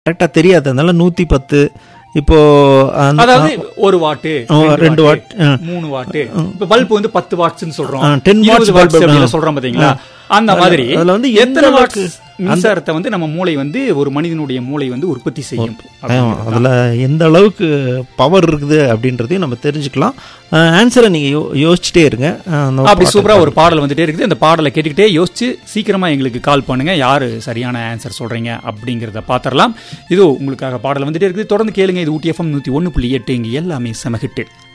கரெக்டாக தெரியாது அதனால நூற்றி பத்து இப்போ அந்த- அதாவது ஒரு வாட்டு ஆ, ரெண்டு வாட், ஆ. மூணு வாட்டு இப்ப பல்ப் வந்து பத்து வாட்ஸ்னு சொல்றோம் ஆ, 10 watts இருபது வாட்ஸ் bulb, அப்படின்னு ஆ. சொல்றோம் பாத்தீங்களா அந்த அதுல- மாதிரி அதுல வந்து எந்த எத்தனை வாட்ஸ் அளவுக்கு- மின்சாரத்தை வந்து நம்ம மூளை வந்து ஒரு மனிதனுடைய மூளை வந்து உற்பத்தி செய்யும் அப்படிங்கிறது தான். அதில் எந்த அளவுக்கு பவர் இருக்குது அப்படின்றதையும் நம்ம தெரிஞ்சுக்கலாம் ஆன்சரை நீங்கள் யோ யோசிச்சுட்டே இருங்க ஆ, அந்த அப்படி பாட்டு- சூப்பரா ஒரு பாடல் வந்துட்டே இருக்குது அந்த பாடலை கேட்டுக்கிட்டே யோசிச்சு சீக்கிரமா எங்களுக்கு கால் பண்ணுங்க யாரு சரியான ஆன்சர் சொல்றீங்க அப்படிங்கறத பாத்திரலாம் இதோ உங்களுக்காக பாடல் வந்துட்டே இருக்குது தொடர்ந்து கேளுங்க இது ஊட்டி எஃப்எம் நூத்தி ஒன்னு புள்ளி எட்டு இங்க எல்லாமே செம ஹிட்டு